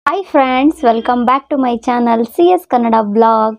hi friends welcome back to my channel C S Kannada blog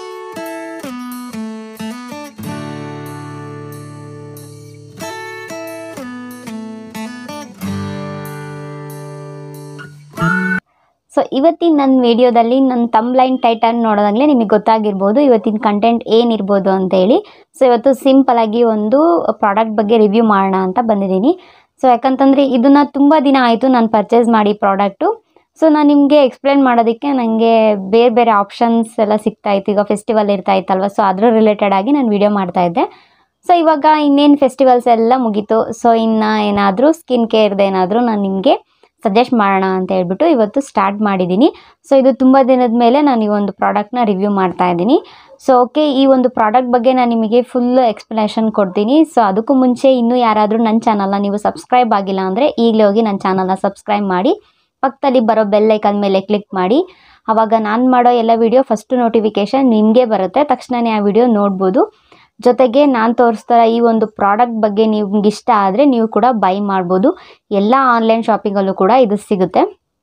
so ಇವತ್ತಿನ ನನ್ನ ವಿಡಿಯೋದಲ್ಲಿ ನನ್ನ ತಮ್ಲೈನ್ ಟೈಟನ್ ನೋಡೋದಾಗಲೇ ನಿಮಗೆ ಗೊತ್ತಾಗಿರ್ಬೋದು ಇವತ್ತಿನ ಕಂಟೆಂಟ್ ಏನಿರ್ಬೋದು ಅಂತ ಹೇಳಿ ಸೊ ಇವತ್ತು ಸಿಂಪಲ್ ಆಗಿ ಒಂದು ಪ್ರಾಡಕ್ಟ್ ಬಗ್ಗೆ ರಿವ್ಯೂ ಮಾಡೋಣ ಅಂತ ಬಂದಿದ್ದೀನಿ ಸೊ ಯಾಕಂತಂದರೆ ಇದನ್ನು ತುಂಬ ದಿನ ಆಯಿತು ನಾನು ಪರ್ಚೇಸ್ ಮಾಡಿ ಪ್ರಾಡಕ್ಟು ಸೊ ನಾನು ನಿಮಗೆ ಎಕ್ಸ್ಪ್ಲೇನ್ ಮಾಡೋದಕ್ಕೆ ನನಗೆ ಬೇರೆ ಬೇರೆ ಆಪ್ಷನ್ಸ್ ಎಲ್ಲ ಸಿಗ್ತಾ ಇತ್ತು ಈಗ ಫೆಸ್ಟಿವಲ್ ಇರ್ತಾ ಇತ್ತಲ್ವ ಸೊ ಅದ್ರ ರಿಲೇಟೆಡ್ ಆಗಿ ನಾನು ವಿಡಿಯೋ ಮಾಡ್ತಾ ಇದ್ದೆ ಸೊ ಇವಾಗ ಇನ್ನೇನು ಫೆಸ್ಟಿವಲ್ಸ್ ಎಲ್ಲ ಮುಗೀತು ಸೊ ಇನ್ನು ಏನಾದರೂ ಸ್ಕಿನ್ ಕೇರ್ದು ಏನಾದರೂ ನಾನು ನಿಮಗೆ ಸಜೆಸ್ಟ್ ಮಾಡೋಣ ಅಂತ ಹೇಳ್ಬಿಟ್ಟು ಇವತ್ತು ಸ್ಟಾರ್ಟ್ ಮಾಡಿದ್ದೀನಿ ಸೊ ಇದು ತುಂಬ ದಿನದ ಮೇಲೆ ನಾನು ಈ ಒಂದು ಪ್ರಾಡಕ್ಟ್ನ ರಿವ್ಯೂ ಮಾಡ್ತಾ ಇದ್ದೀನಿ ಸೊ ಓಕೆ ಈ ಒಂದು ಪ್ರಾಡಕ್ಟ್ ಬಗ್ಗೆ ನಾನು ನಿಮಗೆ ಫುಲ್ ಎಕ್ಸ್ಪ್ಲನೇಷನ್ ಕೊಡ್ತೀನಿ ಸೊ ಅದಕ್ಕೂ ಮುಂಚೆ ಇನ್ನೂ ಯಾರಾದರೂ ನನ್ನ ಚಾನಲ್ನ ನೀವು ಸಬ್ಸ್ಕ್ರೈಬ್ ಆಗಿಲ್ಲ ಅಂದರೆ ಈಗಲೇ ಹೋಗಿ ನನ್ನ ಚಾನಲ್ನ ಸಬ್ಸ್ಕ್ರೈಬ್ ಮಾಡಿ ಪಕ್ಕದಲ್ಲಿ ಬರೋ ಬೆಲ್ ಐಕನ್ ಮೇಲೆ ಕ್ಲಿಕ್ ಮಾಡಿ ಆವಾಗ ನಾನು ಮಾಡೋ ಎಲ್ಲ ವಿಡಿಯೋ ಫಸ್ಟು ನೋಟಿಫಿಕೇಷನ್ ನಿಮಗೆ ಬರುತ್ತೆ ತಕ್ಷಣವೇ ಆ ವಿಡಿಯೋ ನೋಡ್ಬೋದು ಜೊತೆಗೆ ನಾನು ತೋರಿಸ್ತಾರ ಈ ಒಂದು ಪ್ರಾಡಕ್ಟ್ ಬಗ್ಗೆ ನಿಮ್ಗೆ ಇಷ್ಟ ಆದರೆ ನೀವು ಕೂಡ ಬೈ ಮಾಡ್ಬೋದು ಎಲ್ಲ ಆನ್ಲೈನ್ ಶಾಪಿಂಗಲ್ಲೂ ಕೂಡ ಇದು ಸಿಗುತ್ತೆ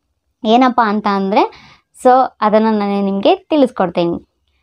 ಏನಪ್ಪ ಅಂತ ಅಂದರೆ ಸೊ ಅದನ್ನು ನಾನು ನಿಮಗೆ ತಿಳಿಸ್ಕೊಡ್ತೀನಿ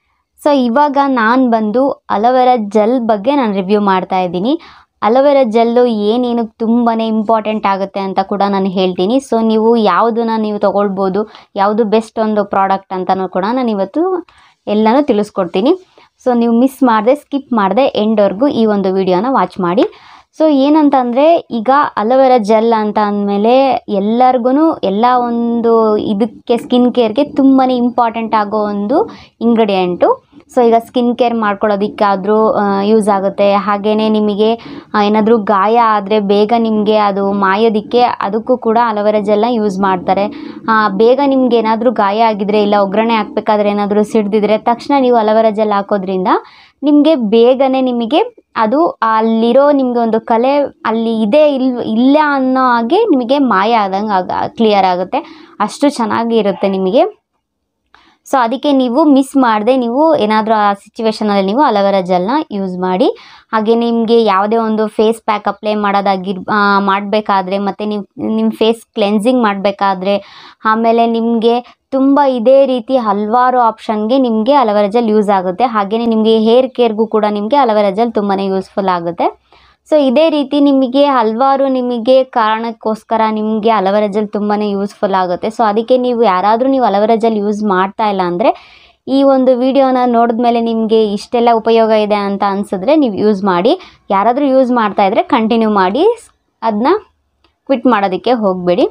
ಸೊ ಇವಾಗ ನಾನು ಬಂದು ಅಲೋವೆರಾ ಜೆಲ್ ಬಗ್ಗೆ ನಾನು ರಿವ್ಯೂ ಮಾಡ್ತಾ ಇದ್ದೀನಿ ಅಲೋವೆರಾ ಜೆಲ್ಲು ಏನೇನು ತುಂಬಾ ಇಂಪಾರ್ಟೆಂಟ್ ಆಗುತ್ತೆ ಅಂತ ಕೂಡ ನಾನು ಹೇಳ್ತೀನಿ ಸೊ ನೀವು ಯಾವುದನ್ನ ನೀವು ತೊಗೊಳ್ಬೋದು ಯಾವುದು ಬೆಸ್ಟ್ ಒಂದು ಪ್ರಾಡಕ್ಟ್ ಅಂತಲೂ ಕೂಡ ನಾನು ಇವತ್ತು ಎಲ್ಲನೂ ತಿಳಿಸ್ಕೊಡ್ತೀನಿ ಸೊ ನೀವು ಮಿಸ್ ಮಾಡದೆ ಸ್ಕಿಪ್ ಮಾಡದೆ ಎಂಡ್ವರೆಗೂ ಈ ಒಂದು ವಿಡಿಯೋನ ವಾಚ್ ಮಾಡಿ ಸೊ ಏನಂತಂದರೆ ಈಗ ಅಲೋವೆರಾ ಜೆಲ್ ಅಂತ ಅಂದಮೇಲೆ ಎಲ್ಲರಿಗೂ ಎಲ್ಲ ಒಂದು ಇದಕ್ಕೆ ಸ್ಕಿನ್ ಕೇರ್ಗೆ ತುಂಬಾ ಇಂಪಾರ್ಟೆಂಟ್ ಆಗೋ ಒಂದು ಇಂಗ್ರೀಡಿಯೆಂಟು ಸೊ ಈಗ ಸ್ಕಿನ್ ಕೇರ್ ಮಾಡ್ಕೊಳ್ಳೋದಕ್ಕಾದರೂ ಯೂಸ್ ಆಗುತ್ತೆ ಹಾಗೆಯೇ ನಿಮಗೆ ಏನಾದರೂ ಗಾಯ ಆದರೆ ಬೇಗ ನಿಮಗೆ ಅದು ಮಾಯೋದಕ್ಕೆ ಅದಕ್ಕೂ ಕೂಡ ಅಲೋವೆರಾ ಜೆಲ್ನ ಯೂಸ್ ಮಾಡ್ತಾರೆ ಆ, ಬೇಗ ನಿಮ್ಗೆ ಏನಾದರೂ ಗಾಯ ಆಗಿದ್ರೆ ಇಲ್ಲ ಒಗ್ಗರಣೆ ಹಾಕ್ಬೇಕಾದ್ರೆ ಏನಾದರೂ ಸಿಡ್ದಿದ್ರೆ ತಕ್ಷಣ ನೀವು ಅಲೋವೆರಾ ಜೆಲ್ ಹಾಕೋದ್ರಿಂದ ನಿಮಗೆ ಬೇಗನೆ ನಿಮಗೆ ಅದು ಅಲ್ಲಿರೋ ನಿಮಗೆ ಒಂದು ಕಲೆ ಅಲ್ಲಿ ಇದೆ ಇಲ್ ಇಲ್ಲ ಅನ್ನೋ ಹಾಗೆ ನಿಮಗೆ ಮಾಯ ಆದಂಗೆ ಆಗ ಕ್ಲಿಯರ್ ಆಗುತ್ತೆ ಅಷ್ಟು ಚೆನ್ನಾಗಿ ಇರುತ್ತೆ ನಿಮಗೆ ಸೊ ಅದಕ್ಕೆ ನೀವು ಮಿಸ್ ಮಾಡದೆ ನೀವು ಏನಾದರೂ ಆ ಸಿಚುವೇಶನಲ್ಲಿ ನೀವು ಅಲೋವೆರಾ ಜೆಲ್ನ ಯೂಸ್ ಮಾಡಿ ಹಾಗೆ ನಿಮಗೆ ಯಾವುದೇ ಒಂದು ಫೇಸ್ ಪ್ಯಾಕ್ ಅಪ್ಲೈ ಮಾಡೋದಾಗಿರ್ ಮಾಡಬೇಕಾದ್ರೆ ಮತ್ತು ನೀವು ನಿಮ್ಮ ಫೇಸ್ ಕ್ಲೆನ್ಸಿಂಗ್ ಮಾಡಬೇಕಾದ್ರೆ ಆಮೇಲೆ ನಿಮಗೆ ತುಂಬ ಇದೇ ರೀತಿ ಹಲವಾರು ಆಪ್ಷನ್ಗೆ ನಿಮಗೆ ಅಲೋವೆರಾ ಜೆಲ್ ಯೂಸ್ ಆಗುತ್ತೆ ಹಾಗೆಯೇ ನಿಮಗೆ ಹೇರ್ ಕೇರ್ಗೂ ಕೂಡ ನಿಮಗೆ ಅಲೋವೆರಾ ಜೆಲ್ ತುಂಬಾ ಯೂಸ್ಫುಲ್ ಆಗುತ್ತೆ ಸೊ ಇದೇ ರೀತಿ ನಿಮಗೆ ಹಲವಾರು ನಿಮಗೆ ಕಾರಣಕ್ಕೋಸ್ಕರ ನಿಮಗೆ ಅಲೋವೆರಾ ಜೆಲ್ ತುಂಬಾ ಯೂಸ್ಫುಲ್ ಆಗುತ್ತೆ ಸೊ ಅದಕ್ಕೆ ನೀವು ಯಾರಾದರೂ ನೀವು ಅಲೋವೆರಾ ಜೆಲ್ ಯೂಸ್ ಮಾಡ್ತಾ ಇಲ್ಲ ಅಂದರೆ ಈ ಒಂದು ವಿಡಿಯೋನ ನೋಡಿದ್ಮೇಲೆ ನಿಮಗೆ ಇಷ್ಟೆಲ್ಲ ಉಪಯೋಗ ಇದೆ ಅಂತ ಅನಿಸಿದ್ರೆ ನೀವು ಯೂಸ್ ಮಾಡಿ ಯಾರಾದರೂ ಯೂಸ್ ಮಾಡ್ತಾ ಇದ್ದರೆ ಕಂಟಿನ್ಯೂ ಮಾಡಿ ಅದನ್ನ ಕ್ವಿಟ್ ಮಾಡೋದಕ್ಕೆ ಹೋಗಬೇಡಿ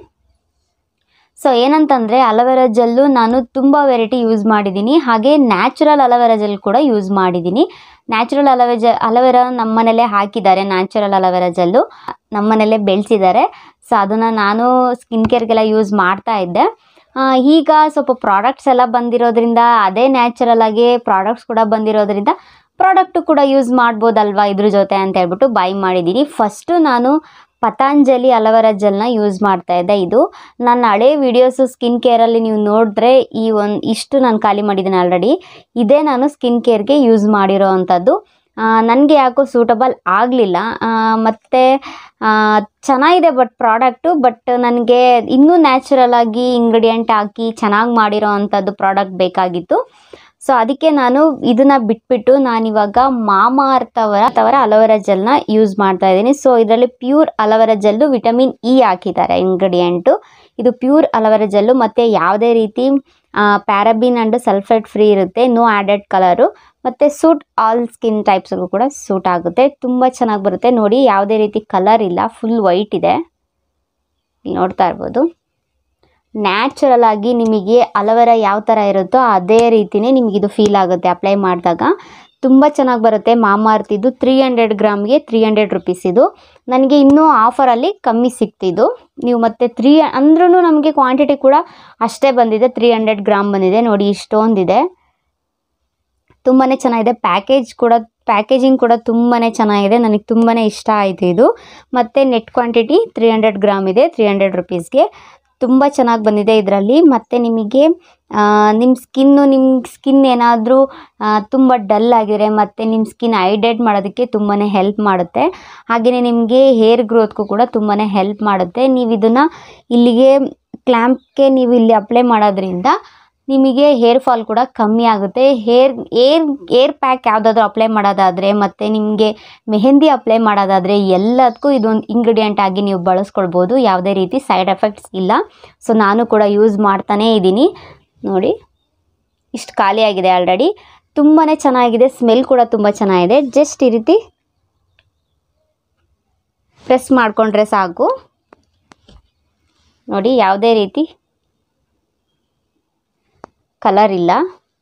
ಸೊ ಏನಂತಂದರೆ ಅಲೋವೆರಾ ಜೆಲ್ಲು ನಾನು ತುಂಬ ವೆರೈಟಿ ಯೂಸ್ ಮಾಡಿದ್ದೀನಿ ಹಾಗೆ ನ್ಯಾಚುರಲ್ ಅಲೋವೆರಾ ಜೆಲ್ ಕೂಡ ಯೂಸ್ ಮಾಡಿದ್ದೀನಿ ನ್ಯಾಚುರಲ್ ಅಲೋವೆ ಜೆ ಅಲೋವೆರಾ ನಮ್ಮ ಮನೇಲೇ ಹಾಕಿದ್ದಾರೆ ನ್ಯಾಚುರಲ್ ಅಲೋವೆರಾ ಜೆಲ್ಲು ನಮ್ಮ ಮನೇಲೇ ಬೆಳೆಸಿದ್ದಾರೆ ಸೊ ಅದನ್ನು ನಾನು ಸ್ಕಿನ್ ಕೇರ್ಗೆಲ್ಲ ಯೂಸ್ ಮಾಡ್ತಾ ಇದ್ದೆ ಆ, ಈಗ ಸ್ವಲ್ಪ ಪ್ರಾಡಕ್ಟ್ಸ್ ಎಲ್ಲ ಬಂದಿರೋದ್ರಿಂದ ಅದೇ ನ್ಯಾಚುರಲ್ ಆಗಿ ಪ್ರಾಡಕ್ಟ್ಸ್ ಕೂಡ ಬಂದಿರೋದ್ರಿಂದ ಪ್ರಾಡಕ್ಟು ಕೂಡ ಯೂಸ್ ಮಾಡ್ಬೋದಲ್ವಾ ಇದ್ರ ಜೊತೆ ಅಂತ ಹೇಳ್ಬಿಟ್ಟು ಬೈ ಮಾಡಿದ್ದೀನಿ ಫಸ್ಟು ನಾನು ಪತಾಂಜಲಿ ಅಲೋವೆರಾ ಜೆಲ್ನ ಯೂಸ್ ಮಾಡ್ತಾ ಇದ್ದೆ ಇದು ನನ್ನ ಹಳೆ ವೀಡಿಯೋಸು ಸ್ಕಿನ್ ಕೇರಲ್ಲಿ ನೀವು ನೋಡಿದ್ರೆ ಈ ಒಂದು ಇಷ್ಟು ನಾನು ಖಾಲಿ ಮಾಡಿದ್ದೀನಿ ಆಲ್ರೆಡಿ ಇದೇ ನಾನು ಸ್ಕಿನ್ ಕೇರ್ಗೆ ಯೂಸ್ ಮಾಡಿರೋ ಅಂಥದ್ದು ನನಗೆ ಯಾಕೋ ಸೂಟಬಲ್ ಆಗಲಿಲ್ಲ ಮತ್ತು ಚೆನ್ನಾಗಿದೆ ಬಟ್ ಪ್ರಾಡಕ್ಟು ಬಟ್ ನನಗೆ ಇನ್ನೂ ನ್ಯಾಚುರಲ್ ಆಗಿ ಇಂಗ್ರೀಡಿಯೆಂಟ್ ಹಾಕಿ ಚೆನ್ನಾಗಿ ಮಾಡಿರೋ ಅಂಥದ್ದು ಪ್ರಾಡಕ್ಟ್ ಬೇಕಾಗಿತ್ತು ಸೊ ಅದಕ್ಕೆ ನಾನು ಇದನ್ನು ಬಿಟ್ಬಿಟ್ಟು ನಾನಿವಾಗ ಮಾಮಾ ಅರ್ತ್ ಅವರ ಅವರ ಅಲೋವೆರಾ ಜೆಲ್ನ ಯೂಸ್ ಮಾಡ್ತಾ ಇದ್ದೀನಿ ಸೊ ಇದರಲ್ಲಿ pure aloe vera gel vitamin E ಹಾಕಿದ್ದಾರೆ ಇಂಗ್ರೀಡಿಯೆಂಟು ಇದು ಪ್ಯೂರ್ ಅಲೋವೆರಾ ಜೆಲ್ಲು ಮತ್ತು ಯಾವುದೇ ರೀತಿ ಪ್ಯಾರಬಿನ್ ಆ್ಯಂಡ್ ಸಲ್ಫೇಟ್ ಫ್ರೀ ಇರುತ್ತೆ ನೋ ಆ್ಯಡೆಡ್ ಕಲರು ಮತ್ತು ಸೂಟ್ ಆಲ್ ಸ್ಕಿನ್ ಟೈಪ್ಸ್ಗೂ ಕೂಡ ಸೂಟ್ ಆಗುತ್ತೆ ತುಂಬ ಚೆನ್ನಾಗಿ ಬರುತ್ತೆ ನೋಡಿ ಯಾವುದೇ ರೀತಿ ಕಲರ್ ಇಲ್ಲ ಫುಲ್ ವೈಟ್ ಇದೆ ಇಲ್ಲಿ ನೋಡ್ತಾ ಇರ್ಬೋದು ನ್ಯಾಚುರಲ್ ಆಗಿ ನಿಮಗೆ ಅಲೋವೆರಾ ಯಾವ ಥರ ಇರುತ್ತೋ ಅದೇ ರೀತಿಯೇ ನಿಮಗಿದು ಫೀಲ್ ಆಗುತ್ತೆ ಅಪ್ಲೈ ಮಾಡಿದಾಗ ತುಂಬ ಚೆನ್ನಾಗಿ ಬರುತ್ತೆ ಮಾಮಾರ್ತ್ ಇದು ತ್ರೀ ಹಂಡ್ರೆಡ್ ಗ್ರಾಮ್ಗೆ ತ್ರೀ ಹಂಡ್ರೆಡ್ ರುಪೀಸ್ ಇದು ನನಗೆ ಇನ್ನೂ ಆಫರಲ್ಲಿ ಕಮ್ಮಿ ಸಿಕ್ತಿದ್ದು ನೀವು ಮತ್ತೆ ತ್ರೀ ಅಂದ್ರೂ ನಮಗೆ ಕ್ವಾಂಟಿಟಿ ಕೂಡ ಅಷ್ಟೇ ಬಂದಿದೆ ತ್ರೀ ಹಂಡ್ರೆಡ್ ಗ್ರಾಮ್ ಬಂದಿದೆ ನೋಡಿ ಇಷ್ಟೊಂದಿದೆ ತುಂಬಾ ಚೆನ್ನಾಗಿದೆ ಪ್ಯಾಕೇಜ್ ಕೂಡ ಪ್ಯಾಕೇಜಿಂಗ್ ಕೂಡ ತುಂಬಾ ಚೆನ್ನಾಗಿದೆ ನನಗೆ ತುಂಬಾ ಇಷ್ಟ ಆಯಿತು ಇದು ಮತ್ತು net quantity three hundred gram ಇದೆ ತ್ರೀ ಹಂಡ್ರೆಡ್ ರುಪೀಸ್ಗೆ ತುಂಬ ಚೆನ್ನಾಗಿ ಬಂದಿದೆ ಇದರಲ್ಲಿ ಮತ್ತು ನಿಮಗೆ ನಿಮ್ಮ ಸ್ಕಿನ್ನು ನಿಮ್ಮ ಸ್ಕಿನ್ ಏನಾದರೂ ತುಂಬ ಡಲ್ ಆಗಿದ್ರೆ ಮತ್ತು ನಿಮ್ಮ ಸ್ಕಿನ್ ಹೈಡ್ರೇಟ್ ಮಾಡೋದಕ್ಕೆ ತುಂಬಾ ಹೆಲ್ಪ್ ಮಾಡುತ್ತೆ ಹಾಗೆಯೇ ನಿಮಗೆ ಹೇರ್ ಗ್ರೋತ್ಗೂ ಕೂಡ ತುಂಬಾ ಹೆಲ್ಪ್ ಮಾಡುತ್ತೆ ನೀವು ಇದನ್ನು ಇಲ್ಲಿಗೆ ಕ್ಲ್ಯಾಂಪ್ಗೆ ನೀವು ಇಲ್ಲಿ ಅಪ್ಲೈ ಮಾಡೋದ್ರಿಂದ ನಿಮಗೆ ಹೇರ್ ಫಾಲ್ ಕೂಡ ಕಮ್ಮಿ ಆಗುತ್ತೆ ಹೇರ್ ಏರ್ ಏರ್ ಪ್ಯಾಕ್ ಯಾವುದಾದ್ರೂ ಅಪ್ಲೈ ಮಾಡೋದಾದರೆ ಮತ್ತು ನಿಮಗೆ ಮೆಹಂದಿ ಅಪ್ಲೈ ಮಾಡೋದಾದರೆ ಎಲ್ಲದಕ್ಕೂ ಇದೊಂದು ಇಂಗ್ರೀಡಿಯೆಂಟ್ ಆಗಿ ನೀವು ಬಳಸ್ಕೊಳ್ಬೋದು ಯಾವುದೇ ರೀತಿ ಸೈಡ್ ಎಫೆಕ್ಟ್ಸ್ ಇಲ್ಲ ಸೊ ನಾನು ಕೂಡ ಯೂಸ್ ಮಾಡ್ತಾನೇ ಇದ್ದೀನಿ ನೋಡಿ ಇಷ್ಟು ಖಾಲಿಯಾಗಿದೆ ಆಲ್ರೆಡಿ ತುಂಬಾ ಚೆನ್ನಾಗಿದೆ ಸ್ಮೆಲ್ ಕೂಡ ತುಂಬ ಚೆನ್ನಾಗಿದೆ ಜಸ್ಟ್ ಈ ರೀತಿ ಪ್ರೆಸ್ ಮಾಡಿಕೊಂಡ್ರೆ ಸಾಕು ನೋಡಿ ಯಾವುದೇ ರೀತಿ ಕಲರ್ ಇಲ್ಲ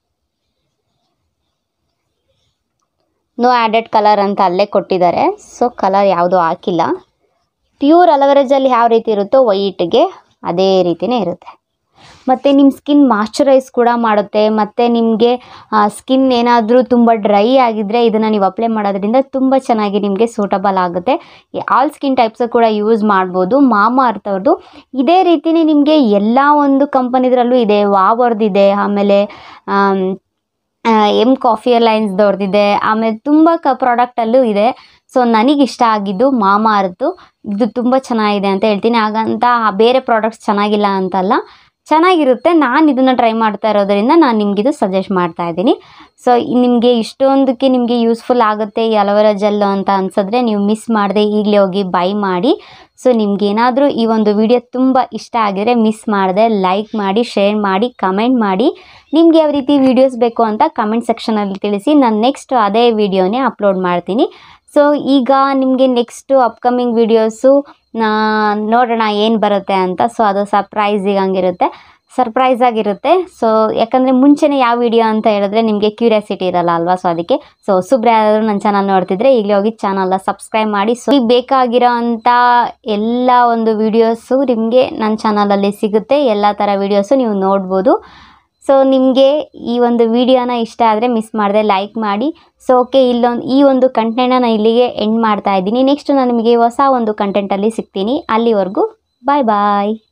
ನೋ ಆ್ಯಡೆಡ್ ಕಲರ್ ಅಂತ ಅಲ್ಲೇ ಕೊಟ್ಟಿದ್ದಾರೆ ಸೊ ಕಲರ್ ಯಾವುದೂ ಹಾಕಿಲ್ಲ ಪ್ಯೂರ್ ಅಲವರೇಜಲ್ಲಿ ಯಾವ ರೀತಿ ಇರುತ್ತೋ ವೈಟ್ಗೆ ಅದೇ ರೀತಿಯೇ ಇರುತ್ತೆ ಮತ್ತು ನಿಮ್ಮ ಸ್ಕಿನ್ ಮಾಯ್ಚರೈಸ್ ಕೂಡ ಮಾಡುತ್ತೆ ಮತ್ತು ನಿಮಗೆ ಸ್ಕಿನ್ ಏನಾದರೂ ತುಂಬ ಡ್ರೈ ಆಗಿದ್ದರೆ ಇದನ್ನು ನೀವು ಅಪ್ಲೈ ಮಾಡೋದ್ರಿಂದ ತುಂಬ ಚೆನ್ನಾಗಿ ನಿಮಗೆ ಸೂಟಬಲ್ ಆಗುತ್ತೆ ಆಲ್ ಸ್ಕಿನ್ ಟೈಪ್ಸ್ ಕೂಡ ಯೂಸ್ ಮಾಡ್ಬೋದು ಮಾಮಾ ಅರ್ತ್ ಅವ್ರದ್ದು ಇದೇ ರೀತಿನೇ ನಿಮಗೆ ಎಲ್ಲ ಒಂದು ಕಂಪನಿದ್ರಲ್ಲೂ ಇದೆ ವಾವ್ ಅವ್ರದ್ದಿದೆ ಆಮೇಲೆ ಆಮ್, ಆ, ಎಮ್ ಕಾಫಿ ಲೈನ್ಸ್ದವ್ರದ್ದಿದೆ ಆಮೇಲೆ ತುಂಬ ಕ ಪ್ರಾಡಕ್ಟಲ್ಲೂ ಇದೆ ಸೊ ನನಗೆ ಇಷ್ಟ ಆಗಿದ್ದು ಮಾಮಾ ಅರ್ತು ಇದು ತುಂಬ ಚೆನ್ನಾಗಿದೆ ಅಂತ ಹೇಳ್ತೀನಿ ಹಾಗಂತ ಬೇರೆ ಪ್ರಾಡಕ್ಟ್ಸ್ ಚೆನ್ನಾಗಿಲ್ಲ ಅಂತಲ್ಲ ಚೆನ್ನಾಗಿರುತ್ತೆ ನಾನು ಇದನ್ನು ಟ್ರೈ ಮಾಡ್ತಾ ಇರೋದರಿಂದ ನಾನು ನಿಮಗಿದು ಸಜೆಸ್ಟ್ ಮಾಡ್ತಾ ಇದ್ದೀನಿ ಸೊ ನಿಮಗೆ ಇಷ್ಟೊಂದಕ್ಕೆ ನಿಮಗೆ ಯೂಸ್ಫುಲ್ ಆಗುತ್ತೆ ಈ ಅಲೋವೆರಾ ಜೆಲ್ ಅಂತ ಅನ್ಸಿದ್ರೆ ನೀವು ಮಿಸ್ ಮಾಡದೆ ಈಗಲೇ ಹೋಗಿ ಬೈ ಮಾಡಿ ಸೊ ನಿಮ್ಗೇನಾದರೂ ಈ ಒಂದು ವಿಡಿಯೋ ತುಂಬ ಇಷ್ಟ ಆಗಿದ್ರೆ ಮಿಸ್ ಮಾಡದೆ ಲೈಕ್ ಮಾಡಿ ಶೇರ್ ಮಾಡಿ ಕಮೆಂಟ್ ಮಾಡಿ ನಿಮ್ಗೆ ಯಾವ ರೀತಿ ವೀಡಿಯೋಸ್ ಬೇಕು ಅಂತ ಕಮೆಂಟ್ ಸೆಕ್ಷನಲ್ಲಿ ತಿಳಿಸಿ ನಾನು ನೆಕ್ಸ್ಟ್ ಅದೇ ವಿಡಿಯೋನೇ ಅಪ್ಲೋಡ್ ಮಾಡ್ತೀನಿ ಸೊ ಈಗ ನಿಮಗೆ ನೆಕ್ಸ್ಟು ಅಪ್ಕಮಿಂಗ್ ವೀಡಿಯೋಸು ನೋಡೋಣ ಏನು ಬರುತ್ತೆ ಅಂತ ಸೊ ಅದು ಸರ್ಪ್ರೈಸಿಗೆ ಹಂಗಿರುತ್ತೆ ಸರ್ಪ್ರೈಸ್ ಆಗಿರುತ್ತೆ ಸೊ ಯಾಕಂದರೆ ಮುಂಚೆನೇ ಯಾವ ವಿಡಿಯೋ ಅಂತ ಹೇಳಿದ್ರೆ ನಿಮಗೆ ಕ್ಯೂರಿಯಾಸಿಟಿ ಇರಲ್ಲ ಅಲ್ವಾ ಸೊ ಅದಕ್ಕೆ ಸೊ ಹೊಸಬ್ರು ಯಾರಾದರೂ ನನ್ನ ಚಾನಲ್ ನೋಡ್ತಿದ್ರೆ ಈಗಲೇ ಹೋಗಿ ಚಾನಲ್ನ ಸಬ್ಸ್ಕ್ರೈಬ್ ಮಾಡಿ ಸೊ ಈಗ ಬೇಕಾಗಿರೋ ಅಂಥ ಎಲ್ಲ ಒಂದು ವೀಡಿಯೋಸು ನಿಮಗೆ ನನ್ನ ಚಾನಲಲ್ಲಿ ಸಿಗುತ್ತೆ ಎಲ್ಲ ಥರ ವೀಡಿಯೋಸು ನೀವು ನೋಡ್ಬೋದು ಸೊ ನಿಮಗೆ ಈ ಒಂದು ವಿಡಿಯೋನ ಇಷ್ಟ ಆದರೆ ಮಿಸ್ ಮಾಡದೆ ಲೈಕ್ ಮಾಡಿ ಸೊ ಓಕೆ ಇಲ್ಲೊಂದು ಈ ಒಂದು ಕಂಟೆಂಟ್ನ ನಾನು ಇಲ್ಲಿಗೆ ಎಂಡ್ ಮಾಡ್ತಾ ಇದ್ದೀನಿ ನೆಕ್ಸ್ಟ್ ನಾನು ನಿಮಗೆ ಹೊಸ ಒಂದು ಕಂಟೆಂಟಲ್ಲಿ ಸಿಗ್ತೀನಿ ಅಲ್ಲಿವರೆಗೂ ಬಾಯ್ ಬಾಯ್